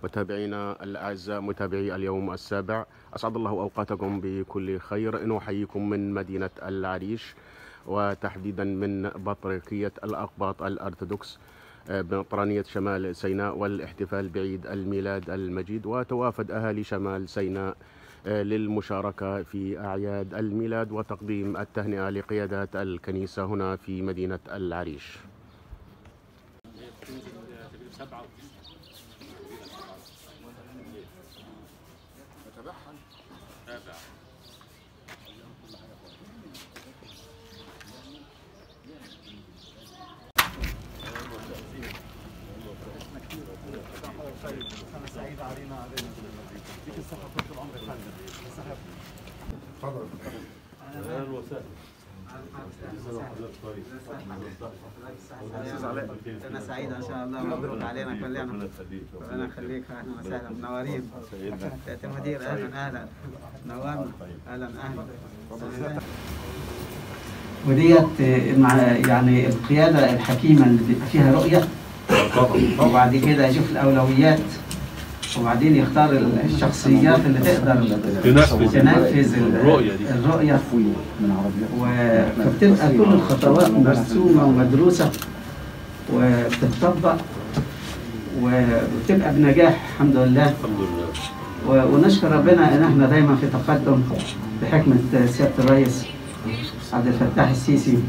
متابعينا الأعزاء متابعي اليوم السابع أسعد الله أوقاتكم بكل خير نحييكم من مدينة العريش وتحديدا من بطريقية الأقباط الأرثوذكس بنطرانية شمال سيناء والاحتفال بعيد الميلاد المجيد وتوافد أهالي شمال سيناء للمشاركة في أعياد الميلاد وتقديم التهنئة لقيادات الكنيسة هنا في مدينة العريش سعيد علينا علينا يديك الصحة طول العمر يا فندم الصحة تفضل اهلا وسهلا سنة سعيدة إن شاء الله مبروك علينا كلنا ربنا يخليك أهلا وسهلا منورين سيادة المدير أهلا أهلا نورنا أهلا أهلا وديت مع يعني القيادة الحكيمة اللي بيبقى فيها رؤية وبعد كده يشوف الأولويات وبعدين يختار الشخصيات اللي تقدر تنفذ تنفذ ال- الرؤية دي. الرؤية و- فبتبقى كل الخطوات مرسومة ومدروسة وبتطبق وبتبقى بنجاح الحمد لله الحمد لله و- ونشكر ربنا ان احنا دايما في تقدم بحكمة سيادة الرئيس عبد الفتاح السيسي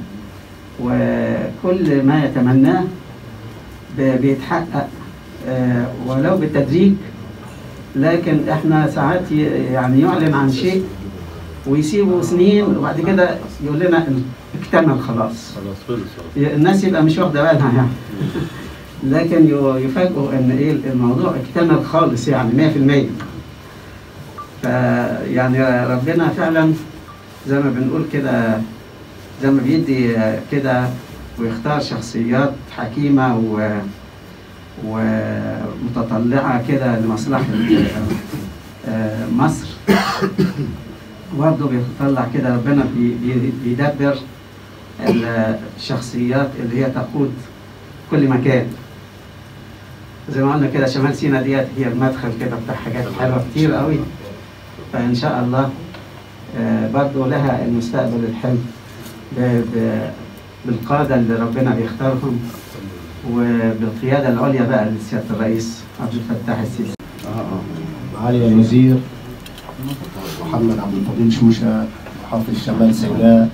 وكل ما يتمناه ب- بيتحقق آه، ولو بالتدريج لكن احنا ساعات ي- يعني يعلن عن شيء ويسيبوا سنين وبعد كده يقول لنا إن اكتمل خلاص خلاص خلص الناس يبقى مش واخده بالها يعني لكن ي- يفاجئوا ان ايه الموضوع اكتمل خالص يعني 100% فيعني ربنا فعلا زي ما بنقول كده زي ما بيدي كده ويختار شخصيات حكيمه و ومتطلعه كده لمصلحه آه، مصر برضه بيطلع كده ربنا بي- بي- بيدبر الشخصيات اللي هي تقود كل مكان زي ما قلنا كده شمال سينا ديت هي المدخل كده بتاع حاجات حلوه كتير قوي فان شاء الله آه، برضو لها المستقبل الحلو ب- ب- بالقاده اللي ربنا بيختارهم وبالقياده العليا بقى لسياده الرئيس عبد الفتاح السيسي معالي الوزير محمد عبد الفضيل شوشة محافظ شمال سيناء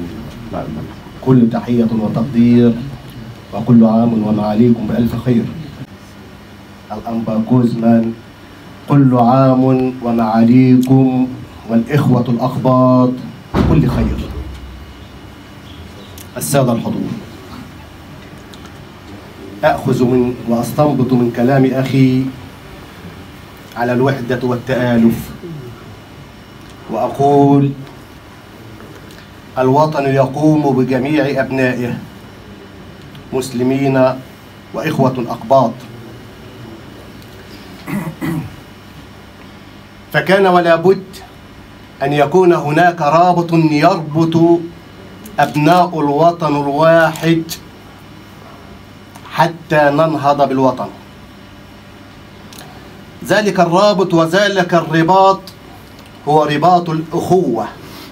كل تحية وتقدير وكل عام ومعاليكم بألف خير الأنبا كوزمان كل عام ومعاليكم والإخوة الأخباط بكل خير السادة الحضور أخذ من وأستنبط من كلام أخي على الوحدة والتآلف وأقول الوطن يقوم بجميع أبنائه مسلمين وإخوة أقباط فكان ولا بد أن يكون هناك رابط يربط أبناء الوطن الواحد حتى ننهض بالوطن ذلك الرابط وذلك الرباط هو رباط الأخوة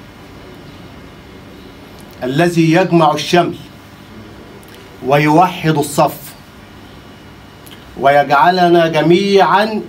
الذي يجمع الشمل ويوحد الصف ويجعلنا جميعا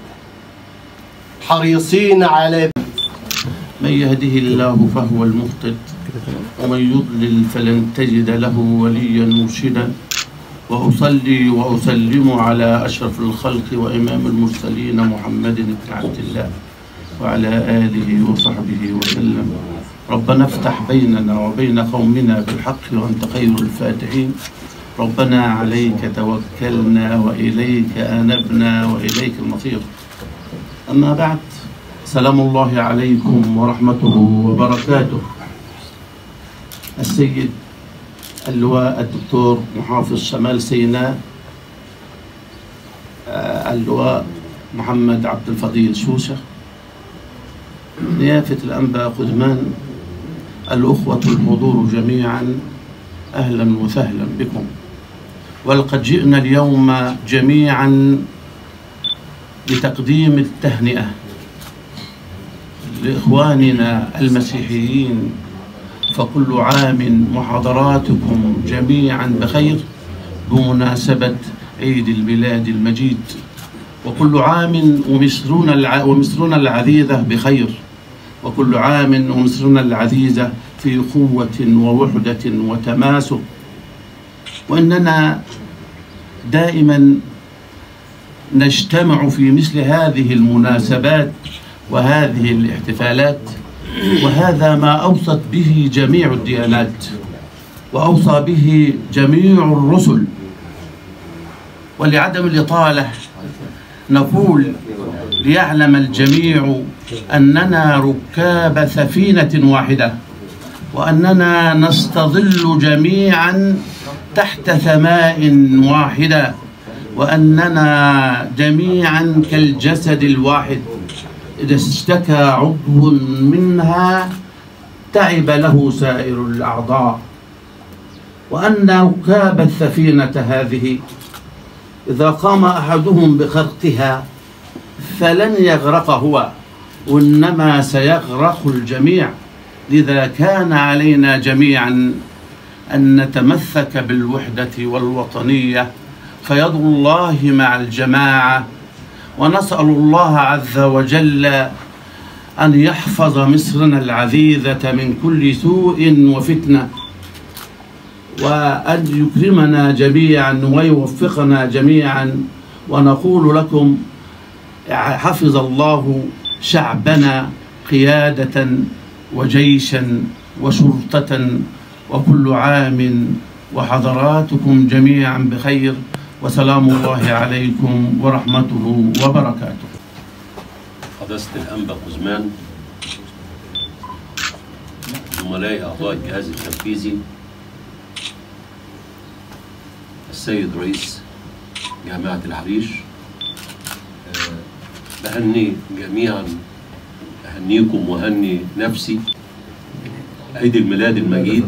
حريصين على من يهده الله فهو المهتد ومن يضلل فلن تجد له وليا مرشدا وأصلي وأسلم على أشرف الخلق وإمام المرسلين محمد بن عبد الله وعلى آله وصحبه وسلم ربنا افتح بيننا وبين قومنا بالحق وأنت خير الفاتحين ربنا عليك توكلنا وإليك أنبنا وإليك المصير أما بعد سلام الله عليكم ورحمته وبركاته السيد اللواء الدكتور محافظ شمال سيناء آه، اللواء محمد عبد الفضيل شوشة نيافة الأنبا قدمان الأخوة الحضور جميعا أهلا وسهلا بكم ولقد جئنا اليوم جميعا لتقديم التهنئة لإخواننا المسيحيين فكل عام وحضراتكم جميعا بخير بمناسبة عيد الميلاد المجيد وكل عام ومصرنا الع... ومصرنا العزيزة بخير وكل عام ومصرنا العزيزة في قوة ووحدة وتماسك وإننا دائما نجتمع في مثل هذه المناسبات وهذه الاحتفالات وهذا ما أوصت به جميع الديانات وأوصى به جميع الرسل ولعدم الإطالة نقول ليعلم الجميع أننا ركاب سفينة واحدة وأننا نستظل جميعا تحت سماء واحدة وأننا جميعا كالجسد الواحد إذا اشتكى عضو منها تعب له سائر الأعضاء وأن ركاب السفينة هذه إذا قام أحدهم بخرقها فلن يغرق هو وإنما سيغرق الجميع لذا كان علينا جميعا أن نتمسك بالوحدة والوطنية فيد الله مع الجماعة ونسأل الله عز وجل أن يحفظ مصرنا العزيزة من كل سوء وفتنة وأن يكرمنا جميعا ويوفقنا جميعا ونقول لكم حفظ الله شعبنا قيادة وجيشا وشرطة وكل عام وحضراتكم جميعا بخير وسلام الله عليكم ورحمته وبركاته قداسة الأنبا قزمان زملائي أعضاء الجهاز التنفيذي السيد رئيس جامعة العريش آه، بهني جميعا أهنيكم وأهني نفسي عيد الميلاد المجيد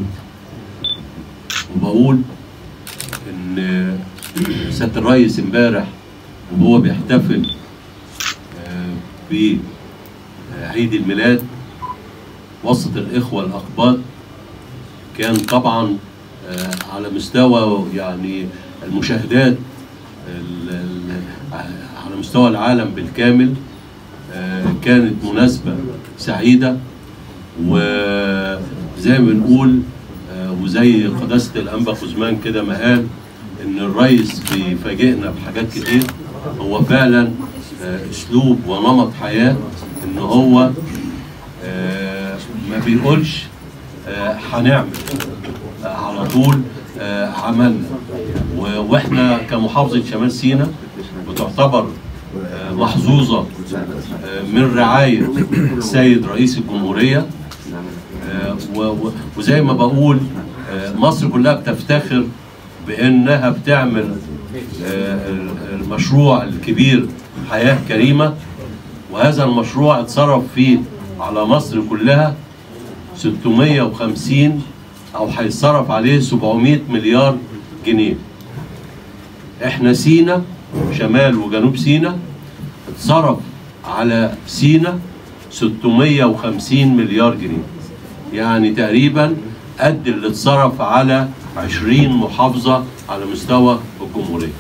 وبقول إن سيادة الرئيس امبارح وهو بيحتفل آه، بعيد الميلاد وسط الإخوة الأقباط كان طبعا آه، على مستوى يعني المشاهدات ال- ال- على مستوى العالم بالكامل آه، كانت مناسبة سعيدة وزي ما بنقول آه، وزي قداسة الأنبا خزمان كده ما قال إن الرئيس بيفاجئنا بحاجات كتير هو فعلا آه، أسلوب ونمط حياة إن هو آه، ما بيقولش آه، هنعمل آه، على طول آه، عملنا و- واحنا كمحافظة شمال سيناء بتعتبر آه، محظوظة آه، من رعاية السيد رئيس الجمهورية آه، و- و- وزي ما بقول آه، مصر كلها بتفتخر بانها بتعمل آه، المشروع الكبير حياة كريمة وهذا المشروع اتصرف فيه على مصر كلها 650 او هيتصرف عليه 700 مليار جنيه احنا سينا شمال وجنوب سينا اتصرف على سينا 650 مليار جنيه يعني تقريبا قد اللي اتصرف على 20 محافظة على مستوى الجمهورية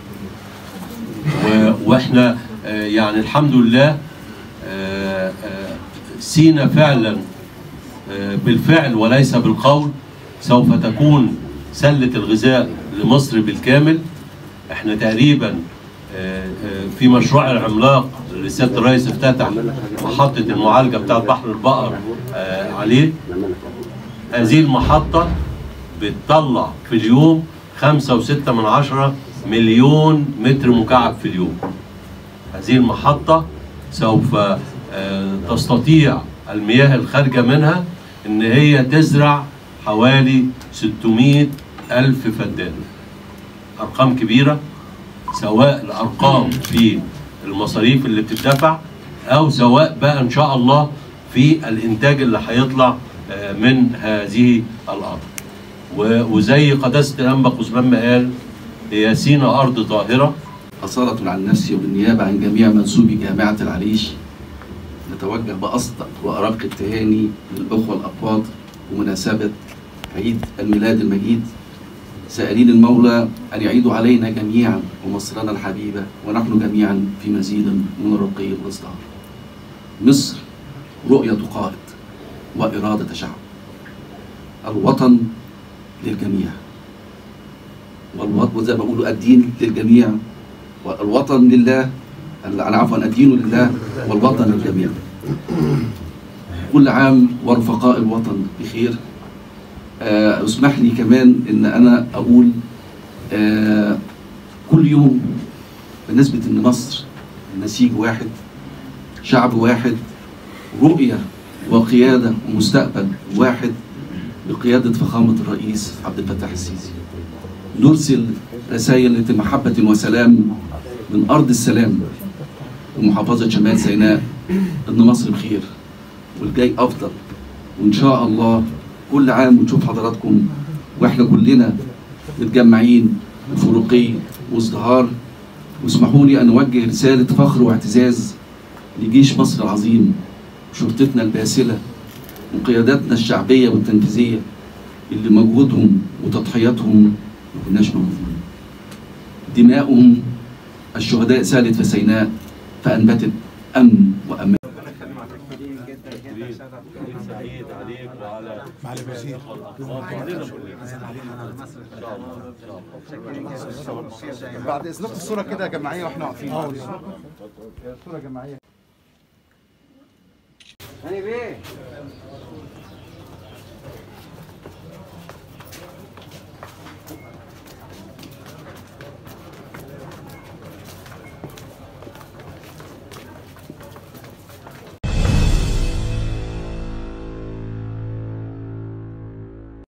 و- واحنا آه، يعني الحمد لله آه، آه، سينا فعلا آه، بالفعل وليس بالقول سوف تكون سلة الغذاء لمصر بالكامل احنا تقريبا آه، آه، في مشروع العملاق اللي سياده الرئيس افتتح محطه المعالجه بتاعت بحر البقر آه، عليه هذه المحطه بتطلع في اليوم خمسة وستة من عشرة مليون متر مكعب في اليوم هذه المحطة سوف آه، تستطيع المياه الخارجة منها إن هي تزرع حوالي 600 ألف فدان أرقام كبيرة سواء الأرقام في المصاريف اللي بتدفع أو سواء بقى إن شاء الله في الإنتاج اللي هيطلع آه، من هذه الأرض و- وزي قداسة الأنبا قزمان ما قال هي سينا أرض طاهرة أصالة عن نفسي وبالنيابة عن جميع منسوبي جامعة العريش نتوجه بأصدق وأرق التهاني للأخوة الأقباط بمناسبة عيد الميلاد المجيد سائلين المولى أن يعيد علينا جميعا ومصرنا الحبيبة ونحن جميعا في مزيد من الرقي والازدهار مصر رؤية قائد وإرادة شعب الوطن للجميع والوطن زي ما بيقولوا الدين للجميع والوطن لله أنا عفوا الدين لله والوطن للجميع كل عام ورفقاء الوطن بخير آه، اسمح لي كمان ان انا اقول آه، كل يوم بنسبة ان مصر نسيج واحد شعب واحد رؤية وقيادة ومستقبل واحد بقيادة فخامة الرئيس عبد الفتاح السيسي نرسل رسائل محبة وسلام من أرض السلام ومحافظة شمال سيناء إن مصر بخير والجاي أفضل وإن شاء الله كل عام ونشوف حضراتكم وإحنا كلنا متجمعين بفروقي وازدهار واسمحوا لي أن أوجه رسالة فخر واعتزاز لجيش مصر العظيم وشرطتنا الباسلة وقياداتنا الشعبية والتنفيذية اللي مجهودهم وتضحياتهم ما كناش موجودين دماؤهم الشهداء سالت في سيناء فأنبتت أمن وأمان بعد اذنكم الصوره كده جماعيه واحنا واقفين اه صوره جماعيه هاني بيه